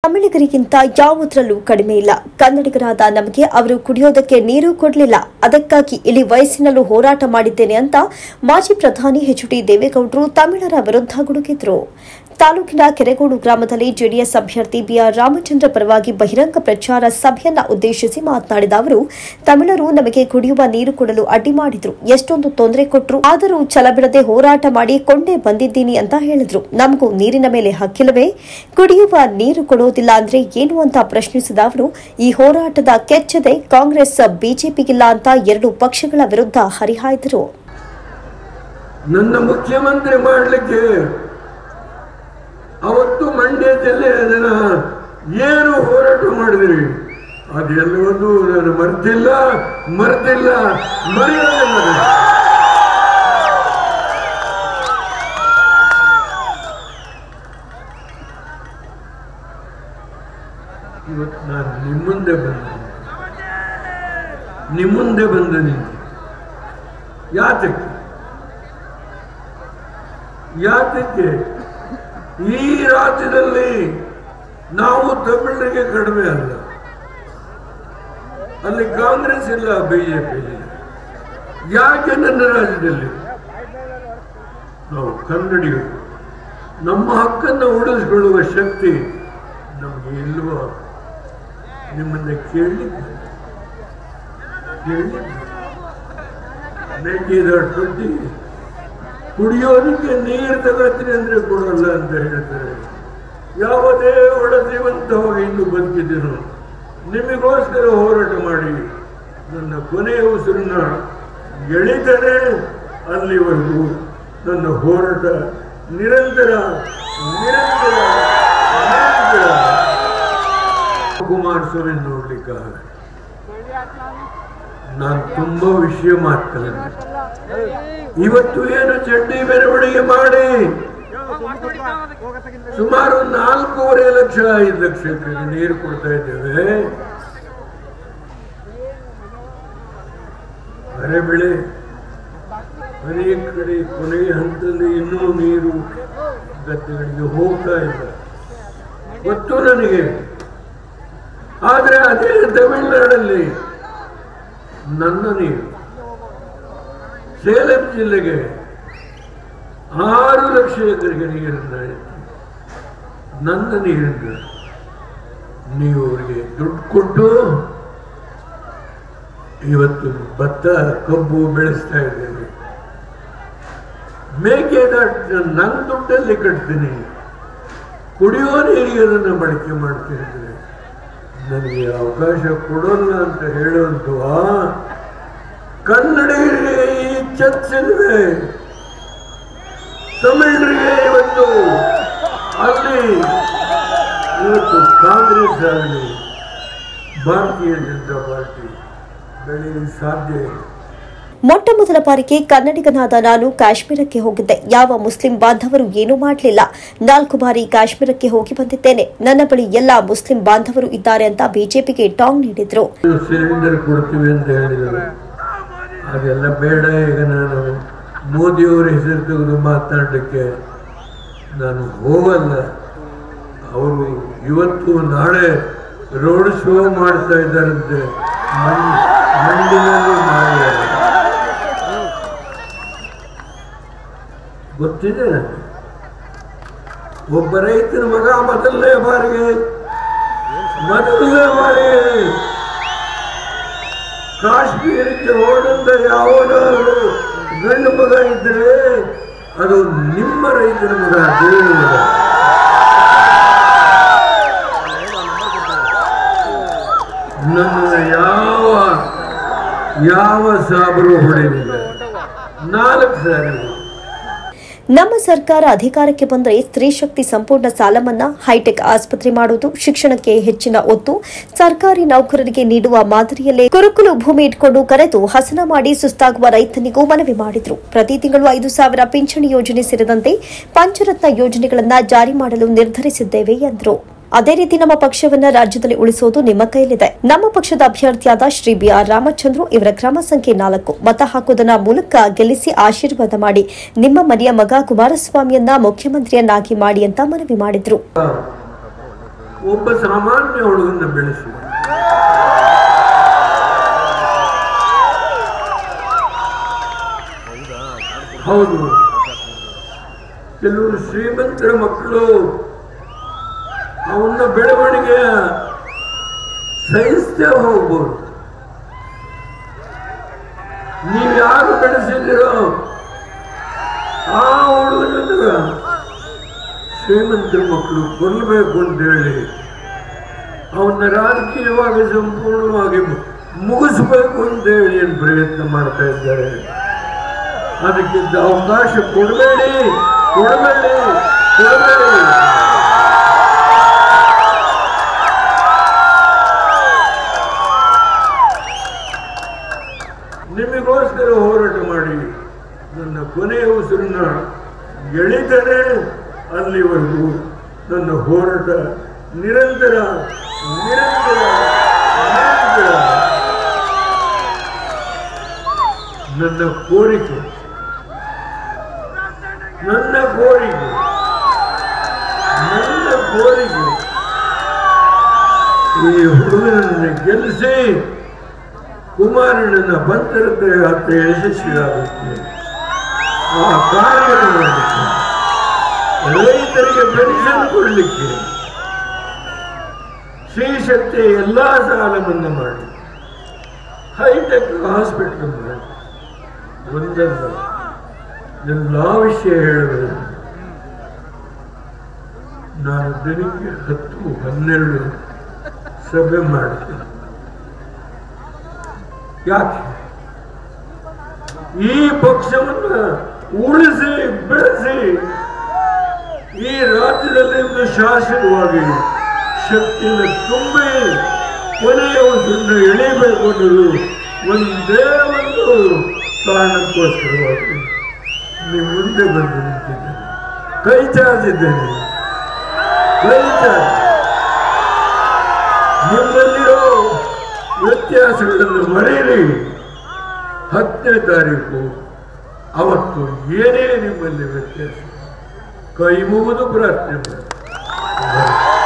ತಮಿಳಿಗರಿಗಿಂತ ಯಾವುದರಲ್ಲೂ ಕಡಿಮೆ ಇಲ್ಲ ಕನ್ನಡಿಗರಾದ ನಮಗೆ ಅವರು ಕುಡಿಯೋದಕ್ಕೆ ನೀರು ಕೊಡಲಿಲ್ಲ ಅದಕ್ಕಾಗಿ ಇಳಿ ವಯಸ್ಸಿನಲ್ಲೂ ಹೋರಾಟ ಮಾಡಿದ್ದೇನೆ ಅಂತ ಮಾಜಿ ಪ್ರಧಾನಿ ಎಚ್ ಡಿ ದೇವೇಗೌಡರು ತಮಿಳರ ವಿರುದ್ಧ ಗುಡುಗಿದ್ರು ತಾಲೂಕಿನ ಕೆರೆಗೋಡು ಗ್ರಾಮದಲ್ಲಿ ಜೆಡಿಎಸ್ ಅಭ್ಯರ್ಥಿ ಬಿಆರ್ ರಾಮಚಂದ್ರ ಪರವಾಗಿ ಬಹಿರಂಗ ಪ್ರಚಾರ ಸಭೆಯನ್ನ ಉದ್ದೇಶಿಸಿ ಮಾತನಾಡಿದ ಅವರು ತಮಿಳರು ನಮಗೆ ಕುಡಿಯುವ ನೀರು ಕೊಡಲು ಅಡ್ಡಿ ಮಾಡಿದ್ರು ಎಷ್ಟೊಂದು ತೊಂದರೆ ಕೊಟ್ಟರು ಆದರೂ ಛಲಬಿಡದೆ ಹೋರಾಟ ಮಾಡಿ ಕೊಂಡೇ ಬಂದಿದ್ದೀನಿ ಅಂತ ಹೇಳಿದ್ರು ನಮಗೂ ನೀರಿನ ಮೇಲೆ ಹಕ್ಕಿಲ್ಲವೇ ಕುಡಿಯುವ ನೀರು ಕೊಡೋದಿಲ್ಲ ಅಂದ್ರೆ ಏನು ಅಂತ ಪ್ರಶ್ನಿಸಿದ ಅವರು ಈ ಹೋರಾಟದ ಕೆಚ್ಚದೆ ಕಾಂಗ್ರೆಸ್ ಬಿಜೆಪಿಗಿಲ್ಲ ಅಂತ ಎರಡು ಪಕ್ಷಗಳ ವಿರುದ್ಧ ಹರಿಹಾಯ್ದರು ನನ್ನ ಮುಖ್ಯಮಂತ್ರಿ ಮಾಡಲಿಕ್ಕೆ ಅವತ್ತು ಮಂಡ್ಯ ಜಿಲ್ಲೆ ಜನ ಏನು ಹೋರಾಟ ಮಾಡಿದ್ರಿ ಅದೆಲ್ಲವನ್ನೂ ನಾನು ಮರ್ತಿಲ್ಲ ಮರ್ತಿಲ್ಲ ಮರೆಯೋದಿಲ್ಲ ನಾನು. ಇವತ್ತು ನಾನು ನಿಮ್ಮುಂದೆ ಬಂದ ನಿಮ್ಮುಂದೆ ಬಂದ ನಿಂತು ಯಾತಕ್ಕೆ ಯಾತಕ್ಕೆ ಈ ರಾಜ್ಯದಲ್ಲಿ ನಾವು ತಮಿಳರಿಗೆ ಕಡಿಮೆ ಅಲ್ಲ ಅಲ್ಲಿ ಕಾಂಗ್ರೆಸ್ ಇಲ್ಲ ಬಿಜೆಪಿ ಯಾಕೆ ನನ್ನ ರಾಜ್ಯದಲ್ಲಿ ನಾವು ಕನ್ನಡಿಗರು ನಮ್ಮ ಹಕ್ಕನ್ನು ಉಳಿಸಿಕೊಳ್ಳುವ ಶಕ್ತಿ ನಮಗೆ ಇಲ್ವಾ ನಿಮ್ಮನ್ನ ಕೇಳಲಿಕ್ಕೆ ಕೇಳಲಿಕ್ಕೆ ಮೇಕೆದಾಟು ಕುಡಿಯೋದಕ್ಕೆ ನೀರು ತಗೋತೀನಿ ಅಂದ್ರೆ ಕೊಡಲ್ಲ ಅಂತ ಹೇಳ್ತಾರೆ ಯಾವುದೇ ಒಡದಿವಂತವಾಗಿ ಇನ್ನು ಬದುಕಿದ್ದೇನು ನಿಮಗೋಸ್ಕರ ಹೋರಾಟ ಮಾಡಿ ನನ್ನ ಕೊನೆಯ ಉಸಿರನ್ನ ಎಳಿತೇನೆ ಅಲ್ಲಿವರೆಗೂ ನನ್ನ ಹೋರಾಟ ನಿರಂತರ ನಿರಂತರ ನಿರಂತರ ಕುಮಾರಸ್ವಾಮಿ ನೋಡ್ಲಿಕ್ಕಾಗ ನಾನು ತುಂಬಾ ವಿಷಯ ಮಾಡ್ತೇನೆ ಇವತ್ತು ಏನು ಚಡ್ಡಿ ಮೆರವಣಿಗೆ ಮಾಡಿ ಸುಮಾರು ನಾಲ್ಕೂವರೆ ಲಕ್ಷ ಐದು ಲಕ್ಷಕ್ಕೆ ನೀರು ಕೊಡ್ತಾ ಇದ್ದೇವೆ ಬೆಳೆ ಅನೇಕ ಕಡೆ ಕೊನೆಯ ಹಂತದಲ್ಲಿ ಇನ್ನೂ ನೀರು ಗದ್ದೆಗಳಿಗೆ ಹೋಗ್ತಾ ಇಲ್ಲ ಗೊತ್ತು ನನಗೆ ಆದ್ರೆ ಅದೇ ತಮಿಳುನಾಡಲ್ಲಿ ನನ್ನ ನೀರು ಸೇಲಂ ಜಿಲ್ಲೆಗೆ ಆರು ಲಕ್ಷ ಎಕರೆಗೆ ನೀರನ್ನ ಎತ್ತಿ ನನ್ನ ನೀರನ್ನ ನೀವು ಅವರಿಗೆ ದುಡ್ಡು ಕೊಟ್ಟು ಇವತ್ತು ಭತ್ತ ಕಬ್ಬು ಬೆಳೆಸ್ತಾ ಇದ್ದೇವೆ ಮೇಕೆದಾಟ ನನ್ನ ದುಡ್ಡಲ್ಲಿ ಕಟ್ತೀನಿ ಕುಡಿಯೋ ನೀರಿಗೆ ಅದನ್ನು ಬಳಕೆ ಮಾಡ್ತೀನಿ ಅಂದ್ರೆ ನನಗೆ ಅವಕಾಶ ಕೊಡೋಲ್ಲ ಅಂತ ಹೇಳುವಂತವ ಕನ್ನಡಿಗರಿಗೆ ಈ ಚರ್ಚಿಲ್ವೇ ತಮಿಳರಿಗೆ ಇವತ್ತು ಅಲ್ಲಿ ಇವತ್ತು ಕಾಂಗ್ರೆಸ್ ಆಗಲಿ ಭಾರತೀಯ ಜನತಾ ಪಾರ್ಟಿ ಬೆಳೆಯಲು ಸಾಧ್ಯ ಇಲ್ಲ ಮೊಟ್ಟ ಮೊದಲ ಬಾರಿಗೆ ಕನ್ನಡಿಗನಾದ ನಾನು ಕಾಶ್ಮೀರಕ್ಕೆ ಹೋಗಿದ್ದೆ ಯಾವ ಮುಸ್ಲಿಂ ಬಾಂಧವರು ಏನೂ ಮಾಡಲಿಲ್ಲ ನಾಲ್ಕು ಬಾರಿ ಕಾಶ್ಮೀರಕ್ಕೆ ಹೋಗಿ ಬಂದಿದ್ದೇನೆ ನನ್ನ ಬಳಿ ಎಲ್ಲ ಮುಸ್ಲಿಂ ಬಾಂಧವರು ಇದ್ದಾರೆ ಅಂತ ಬಿಜೆಪಿಗೆ ಟಾಂಗ್ ನೀಡಿದ್ರು ಸಿಲಿಂಡರ್ ಕೊಡ್ತೀವಿ ಅಂತ ಹೇಳಿದರು ಅದೆಲ್ಲ ಬೇಡ ಈಗ ನಾನು ಮೋದಿಯವರ ಹೆಸರು ತೆಗೆದು ಮಾತನಾಡಲಿಕ್ಕೆ ನಾನು ಹೋಗಲ್ಲ ಅವರು ಇವತ್ತು ನಾಳೆ ರೋಡ್ ಶೋ ಮಾಡ್ತಾ ಇದ್ದಾರಂತೆ ಮಂಡ್- ಮಂಡ್ಯದಲ್ಲಿ ಮಾಡಿದ್ದಾರೆ ಗೊತ್ತಿದೆ ನನಗೆ. ಒಬ್ಬ ರೈತನ ಮಗ ಮೊದಲನೇ ಬಾರಿಗೆ ಮೊದಲನೇ ಬಾರಿಗೆ ಕಾಶ್ಮೀರಕ್ಕೆ ಹೋದಂತ ಯಾವನಾದ್ರು ಗಂಡು ಮಗ ಇದ್ರೆ ಅದು ನಿಮ್ಮ ರೈತನ ಮಗ ದೇವರ ಮಗ ನನ್ನ ಯಾವ ಯಾವ ಸಾಬರು ಹೊಡೆದಿಲ್ಲ ನಾಲ್ಕು ಸಾರಿ ನಮ್ಮ ಸರ್ಕಾರ ಅಧಿಕಾರಕ್ಕೆ ಬಂದರೆ ಸ್ತ್ರೀ ಶಕ್ತಿ ಸಂಪೂರ್ಣ ಸಾಲ ಮನ್ನಾ ಹೈಟೆಕ್ ಆಸ್ಪತ್ರೆ ಮಾಡುವುದು ಶಿಕ್ಷಣಕ್ಕೆ ಹೆಚ್ಚಿನ ಒತ್ತು ಸರ್ಕಾರಿ ನೌಕರರಿಗೆ ನೀಡುವ ಮಾದರಿಯಲ್ಲೇ ಕುರುಕುಲು ಭೂಮಿ ಇಟ್ಕೊಂಡು ಕರೆದು ಹಸನ ಮಾಡಿ ಸುಸ್ತಾಗುವ ರೈತನಿಗೂ ಮನವಿ ಮಾಡಿದ್ರು ಪ್ರತಿ ತಿಂಗಳು ಐದು ಸಾವಿರ ಪಿಂಚಣಿ ಯೋಜನೆ ಸೇರಿದಂತೆ ಪಂಚರತ್ನ ಯೋಜನೆಗಳನ್ನ ಜಾರಿ ಮಾಡಲು ನಿರ್ಧರಿಸಿದ್ದೇವೆ ಎಂದರು ಅದೇ ರೀತಿ ನಮ್ಮ ಪಕ್ಷವನ್ನ ರಾಜ್ಯದಲ್ಲಿ ಉಳಿಸುವುದು ನಿಮ್ಮ ಕೈಲಿದೆ ನಮ್ಮ ಪಕ್ಷದ ಅಭ್ಯರ್ಥಿಯಾದ ಶ್ರೀ ಬಿಆರ್ ರಾಮಚಂದ್ರು ಇವರ ಕ್ರಮ ಸಂಖ್ಯೆ ನಾಲ್ಕು ಮತ ಹಾಕುವುದರ ಮೂಲಕ ಗೆಲ್ಲಿಸಿ ಆಶೀರ್ವಾದ ಮಾಡಿ ನಿಮ್ಮ ಮನೆಯ ಮಗ ಕುಮಾರಸ್ವಾಮಿಯನ್ನ ಮುಖ್ಯಮಂತ್ರಿಯನ್ನಾಗಿ ಮಾಡಿ ಅಂತ ಮನವಿ ಮಾಡಿದ್ರು ಒಬ್ಬ ಸಾಮಾನ್ಯ ಹುಡುಗನ್ನ ಬೆಳೆಸಿ ಹೌದು ಕೆಲವರು ಶ್ರೀಮಂತರ ಮಕ್ಕಳು ಅವನ್ನ ಬೆಳವಣಿಗೆಯ ಸಹಿಸ್ತೇ ಹೋಗ್ಬೋದು ನೀವು ಯಾರು ಬೆಳೆಸಿದಿರೋ ಆ ಹುಡುಗನ ಶ್ರೀಮಂತರ ಮಕ್ಕಳು ಕೊಲ್ಲಬೇಕು ಅಂತ ಹೇಳಿ ಅವನ್ನ ರಾಜಕೀಯವಾಗಿ ಸಂಪೂರ್ಣವಾಗಿ ಮುಗಿಸ್ಬೇಕು ಅಂತ ಹೇಳಿ ಏನು ಪ್ರಯತ್ನ ಮಾಡ್ತಾ ಇದ್ದಾರೆ ಅದಕ್ಕಿದ್ದ ಅವಕಾಶ ಕೊಡಬೇಡಿ ಕೊಡಬೇಡಿ ಕೊಡಬೇಡಿ ನಿಮಗೋಸ್ಕರ ಹೋರಾಟ ಮಾಡಿ ನನ್ನ ಕೊನೆಯ ಉಸಿರನ್ನ ಎಳಿದರೆ ಅಲ್ಲಿವರೆಗೂ ನನ್ನ ಹೋರಾಟ ನಿರಂತರ ನಿರಂತರ ನಿರಂತರ ನನ್ನ ಕೋರಿಕೆ ನನ್ನ ಕೋರಿಕೆ ನನ್ನ ಕೋರಿಕೆ ಈ ಹುಡುಗನನ್ನು ಗೆಲ್ಲಿಸಿ ಕುಮಾರಣ್ಣನ ಬಂತರತ್ರ ಯಾತ್ರೆ ಯಶಸ್ವಿಯಾಗುತ್ತೆ ಆ ಕಾರ್ಯ ಮಾಡಲಿಕ್ಕೆ ರೈತರಿಗೆ ಪೆನ್ಷನ್ ಕೊಡಲಿಕ್ಕೆ ಶ್ರೀಶಕ್ತಿ ಎಲ್ಲ ಸಾಲ ಮನ್ನಾ ಮಾಡಿ ಹೈಟೆಕ್ ಹಾಸ್ಪಿಟಲ್ ಮಾಡಿ ಒಂದಲ್ಲ ಎಲ್ಲ ವಿಷಯ ಹೇಳಬೇಕು ನಾನು ದಿನಕ್ಕೆ ಹತ್ತು ಹನ್ನೆರಡು ಸಭೆ ಮಾಡ್ತೀನಿ ಯಾಕೆ ಈ ಪಕ್ಷವನ್ನ ಉಳಿಸಿ ಬೆಳೆಸಿ ಈ ರಾಜ್ಯದಲ್ಲಿ ಒಂದು ಶಾಸಕವಾಗಿ ಶಕ್ತಿಯನ್ನು ತುಂಬಿ ಕೊನೆಯ ಒಂದು ಎಳಿಬೇಕು ಅನ್ನೋದು ಒಂದೇ ಒಂದು ಕಾರಣಕ್ಕೋಸ್ಕರವಾಗಿ ನೀವು ಮುಂದೆ ಬಂದು ನಿಂತಿದ್ದೇನೆ ಕೈ ಚಾಚಿದ್ದೇನೆ ಕೈ ಚಾಚಿ ನಿಮ್ಮಲ್ಲಿರೋ ವ್ಯತ್ಯಾಸಗಳನ್ನು ಮರೆಯಿರಿ ಹತ್ತನೇ ತಾರೀಕು ಅವತ್ತು ಏನೇ ನಿಮ್ಮಲ್ಲಿ ವ್ಯತ್ಯಾಸ ಕೈ ಮುಗಿದು ಪ್ರಾರ್ಥನೆ ಮಾಡಿ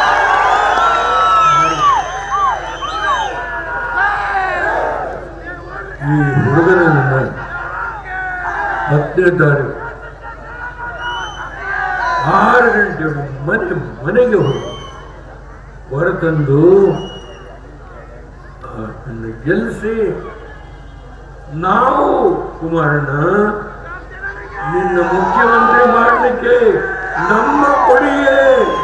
ಈ ಹುಡುಗನನ್ನ ಹತ್ತನೇ ತಾರೀಕು ಆರು ಗಂಟೆ ಮನೆ ಮನೆಗೆ ಹೋಗಿ ಹೊರತಂದು ಅದನ್ನು ಗೆಲ್ಲಿಸಿ ನಾವು ಕುಮಾರಣ್ಣ ನಿನ್ನ ಮುಖ್ಯಮಂತ್ರಿ ಮಾಡಲಿಕ್ಕೆ ನಮ್ಮ ಕೊಡುಗೆ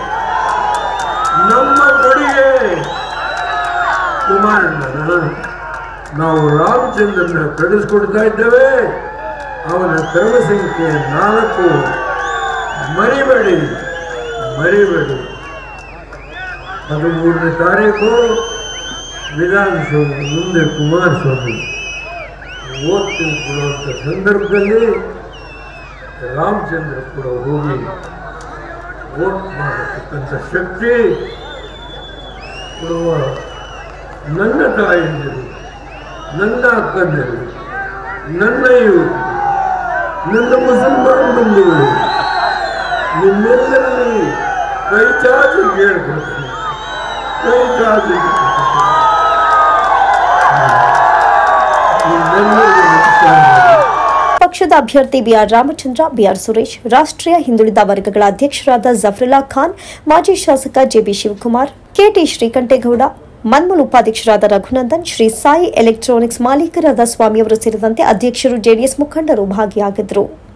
ನಮ್ಮ ಕೊಡುಗೆ ಕುಮಾರಣ್ಣ ನಾವು ರಾಮಚಂದ್ರನ ಕಳಿಸ್ಕೊಡ್ತಾ ಇದ್ದೇವೆ ಅವನ ಕ್ರಮ ಸಂಖ್ಯೆ ನಾಲ್ಕು ಮರಿಬೇಡಿ ಮರಿಬೇಡಿ ಹದಿಮೂರನೇ ತಾರೀಕು ವಿಧಾನಸೌಧ ಮುಂದೆ ಕುಮಾರಸ್ವಾಮಿ ಓಟ್ ಕೊಡುವಂಥ ಸಂದರ್ಭದಲ್ಲಿ ರಾಮಚಂದ್ರ ಕೂಡ ಹೋಗಿ ಓಟ್ ಮಾಡತಕ್ಕಂಥ ಶಕ್ತಿ ಕೊಡುವ ನನ್ನ ತಾಯಿಯಂದಿರು ನನ್ನ ಅಕ್ಕಂದಿರು ನನ್ನ ಯುವಕರು ನನ್ನ ಮುಸಲ್ಮಾನ್ ಬಂಧುಗಳು ನಿಮ್ಮೆಲ್ಲರಲ್ಲಿ ಕೈ ಚಾಚಿ ಹೇಳ್ಕೊಡ್ತೀನಿ ಕೈ ಚಾಚಿ ನಿಮ್ಮೆಲ್ಲರಿಗೂ ನಮಸ್ಕಾರ ಪಕ್ಷದ ಅಭ್ಯರ್ಥಿ ಬಿಆರ್ ರಾಮಚಂದ್ರ ಬಿಆರ್ ಸುರೇಶ್ ರಾಷ್ಟ್ರೀಯ ಹಿಂದುಳಿದ ವರ್ಗಗಳ ಅಧ್ಯಕ್ಷರಾದ ಜಫರುಲ್ಲಾ ಖಾನ್ ಮಾಜಿ ಶಾಸಕ ಜೆಬಿ ಶಿವಕುಮಾರ್ ಕೆಟಿ ಶ್ರೀಕಂಠೇಗೌಡ ಮನ್ಮೂಲ್ ಉಪಾಧ್ಯಕ್ಷರಾದ ರಘುನಂದನ್ ಶ್ರೀ ಸಾಯಿ ಎಲೆಕ್ಟ್ರಾನಿಕ್ಸ್ ಮಾಲೀಕರಾದ ಸ್ವಾಮಿಯವರು ಸೇರಿದಂತೆ ಅಧ್ಯಕ್ಷರು ಜೆಡಿಎಸ್ ಮುಖಂಡರು ಭಾಗಿಯಾಗಿದ್ದರು